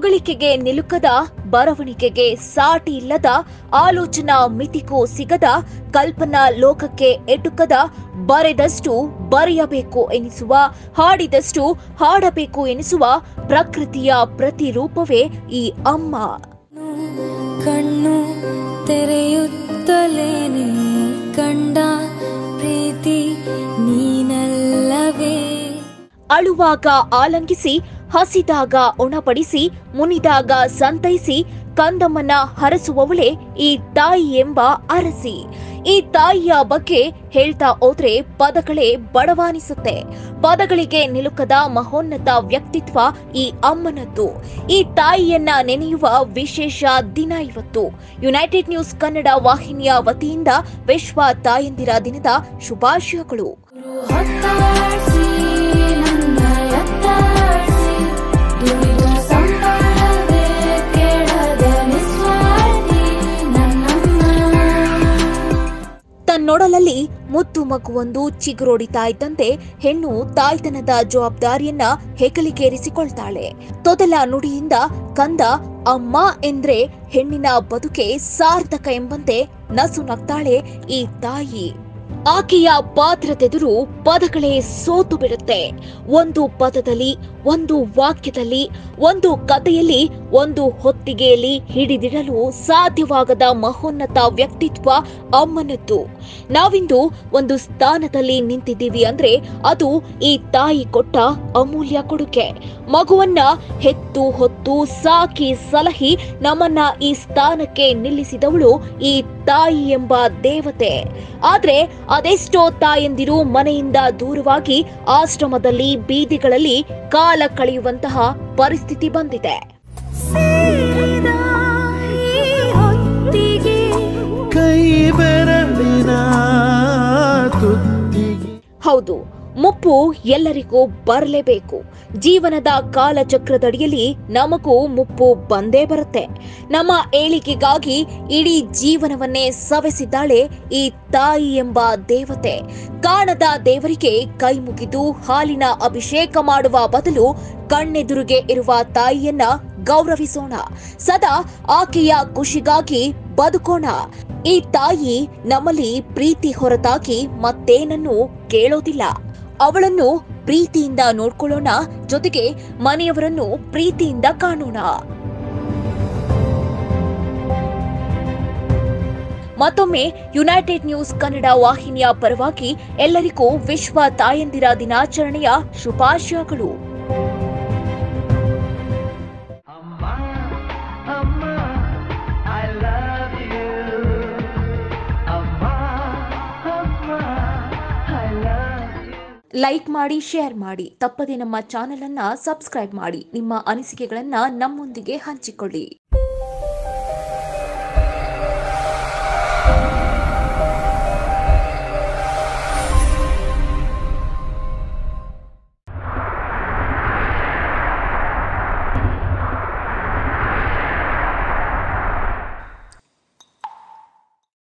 ಹೊಗಳಿಕೆಗೆ ನಿಲುಕದ ಬರವಣಿಗೆಗೆ ಸಾಟಿ ಇಲ್ಲದ ಆಲೋಚನಾ ಮಿತಿಗೂ ಸಿಗದ ಕಲ್ಪನಾ ಲೋಕಕ್ಕೆ ಎಟುಕದ ಬರೆದಷ್ಟು ಬರೆಯಬೇಕು ಎನಿಸುವ ಹಾಡಿದಷ್ಟು ಹಾಡಬೇಕು ಎನಿಸುವ ಪ್ರಕೃತಿಯ ಪ್ರತಿರೂಪವೇ ಈ ಅಮ್ಮ ಕಣ್ಣು ತೆರೆಯುತ್ತಲೇನೆ ಕಂಡ ಪ್ರೀತಿ ನೀನಲ್ಲವೇ ಅಳುವಾಗ ಆಲಂಗಿಸಿ ಹಸಿದಾಗ ಉಣಪಡಿಸಿ ಮುನಿದಾಗ ಸಂತೈಸಿ ಕಂದಮ್ಮನ ಹರಸುವವಳೆ ಈ ತಾಯಿ ಎಂಬ ಅರಸಿ ಈ ತಾಯಿಯ ಬಗ್ಗೆ ಹೇಳ್ತಾ ಹೋದ್ರೆ ಪದಗಳೇ ಬಡವಾನಿಸುತ್ತೆ ಪದಗಳಿಗೆ ನಿಲುಕದ ಮಹೋನ್ನತ ವ್ಯಕ್ತಿತ್ವ ಈ ಅಮ್ಮನದ್ದು ಈ ತಾಯಿಯನ್ನ ನೆನೆಯುವ ವಿಶೇಷ ದಿನ ಇವತ್ತು ಯುನೈಟೆಡ್ ನ್ಯೂಸ್ ಕನ್ನಡ ವಾಹಿನಿಯ ವತಿಯಿಂದ ವಿಶ್ವ ತಾಯಂದಿರ ದಿನದ ಶುಭಾಶಯಗಳು ಹೊತ್ತಾಡ್ಸಿ ನನ್ನ ಎತ್ತಾಡ್ಸಿ ದುಡಿದು ಸಂಬಳವೇ ಕೆಡದ ನಿಸ್ವಾರ್ಥಿ ನನ್ನಮ್ಮ ತನ್ನೊಡಲಲ್ಲಿ ಮುದ್ದು ಮಗುವೊಂದು ಚಿಗುರೊಡಿತಾ ಇದ್ದಂತೆ ಹೆಣ್ಣು ತಾಯ್ತನದ ಜವಾಬ್ದಾರಿಯನ್ನ ಹೆಗಲಿಗೇರಿಸಿಕೊಳ್ತಾಳೆ ತೊದಲ ನುಡಿಯಿಂದ ಕಂದ ಅಮ್ಮ ಎಂದ್ರೆ ಹೆಣ್ಣಿನ ಬದುಕೆ ಸಾರ್ಥಕ ಎಂಬಂತೆ ನಸು ನಗ್ತಾಳೆ ಈ ತಾಯಿ ಆಕೆಯ ಪಾತ್ರತೆದುರು ಪದಗಳೇ ಸೋತು ಬಿಡುತ್ತೆ ಒಂದು ಪದದಲ್ಲಿ ಒಂದು ವಾಕ್ಯದಲ್ಲಿ ಒಂದು ಕಥೆಯಲ್ಲಿ ಒಂದು ಹೊತ್ತಿಗೆಯಲ್ಲಿ ಹಿಡಿದಿಡಲು ಸಾಧ್ಯವಾಗದ ಮಹೋನ್ನತ ವ್ಯಕ್ತಿತ್ವ ಅಮ್ಮನದ್ದು ನಾವಿಂದು ಒಂದು ಸ್ಥಾನದಲ್ಲಿ ನಿಂತಿದ್ದೀವಿ ಅಂದ್ರೆ ಅದು ಈ ತಾಯಿ ಕೊಟ್ಟ ಅಮೂಲ್ಯ ಕೊಡುಗೆ ಮಗುವನ್ನ ಹೆತ್ತು ಹೊತ್ತು ಸಾಕಿ ಸಲಹಿ ನಮ್ಮನ್ನ ಈ ಸ್ಥಾನಕ್ಕೆ ನಿಲ್ಲಿಸಿದವಳು ಈ ತಾಯಿ ಎಂಬ ದೇವತೆ ಆದ್ರೆ ಅದೆಷ್ಟೋ ತಾಯಂದಿರು ಮನೆಯಿಂದ ದೂರವಾಗಿ ಆಶ್ರಮದಲ್ಲಿ ಬೀದಿಗಳಲ್ಲಿ ಕಾಲ ಕಳೆಯುವಂತಹ ಪರಿಸ್ಥಿತಿ ಬಂದಿದೆ ಸೇರಿದ ಈ ಹೊತ್ತಿಗೆ ಕೈ ಬೆರಳಿನ ತುತ್ತಿಗೆ ಹೌದು ಮುಪ್ಪು ಎಲ್ಲರಿಗೂ ಬರಲೇಬೇಕು ಜೀವನದ ಕಾಲಚಕ್ರದಡಿಯಲ್ಲಿ ನಮಗೂ ಮುಪ್ಪು ಬಂದೇ ಬರುತ್ತೆ ನಮ್ಮ ಏಳಿಗೆಗಾಗಿ ಇಡೀ ಜೀವನವನ್ನೇ ಸವೆಸಿದ್ದಾಳೆ ಈ ತಾಯಿ ಎಂಬ ದೇವತೆ ಕಾಣದ ದೇವರಿಗೆ ಕೈ ಮುಗಿದು ಹಾಲಿನ ಅಭಿಷೇಕ ಮಾಡುವ ಬದಲು ಕಣ್ಣೆದುರಿಗೆ ಇರುವ ತಾಯಿಯನ್ನ ಗೌರವಿಸೋಣ ಸದಾ ಆಕೆಯ ಖುಷಿಗಾಗಿ ಬದುಕೋಣ ಈ ತಾಯಿ ನಮ್ಮಲ್ಲಿ ಪ್ರೀತಿ ಹೊರತಾಗಿ ಮತ್ತೇನನ್ನು ಕೇಳೋದಿಲ್ಲ ಅವಳನ್ನು ಪ್ರೀತಿಯಿಂದ ನೋಡ್ಕೊಳ್ಳೋಣ ಜೊತೆಗೆ ಮನೆಯವರನ್ನು ಪ್ರೀತಿಯಿಂದ ಕಾಣೋಣ ಮತ್ತೊಮ್ಮೆ ಯುನೈಟೆಡ್ ನ್ಯೂಸ್ ಕನ್ನಡ ವಾಹಿನಿಯ ಪರವಾಗಿ ಎಲ್ಲರಿಗೂ ವಿಶ್ವ ತಾಯಂದಿರ ದಿನಾಚರಣೆಯ ಶುಭಾಶಯಗಳು Amma, Amma, I love you. Amma, Amma, I love you. Like ಮಾಡಿ ಶೇರ್ ಮಾಡಿ ತಪ್ಪದೆ ನಮ್ಮ ಚಾನೆಲ್ ಅನ್ನ ಸಬ್ಸ್ಕ್ರೈಬ್ ಮಾಡಿ ನಿಮ್ಮ ಅನಿಸಿಕೆಗಳನ್ನ ನಮ್ಮೊಂದಿಗೆ ಹಂಚಿಕೊಳ್ಳಿ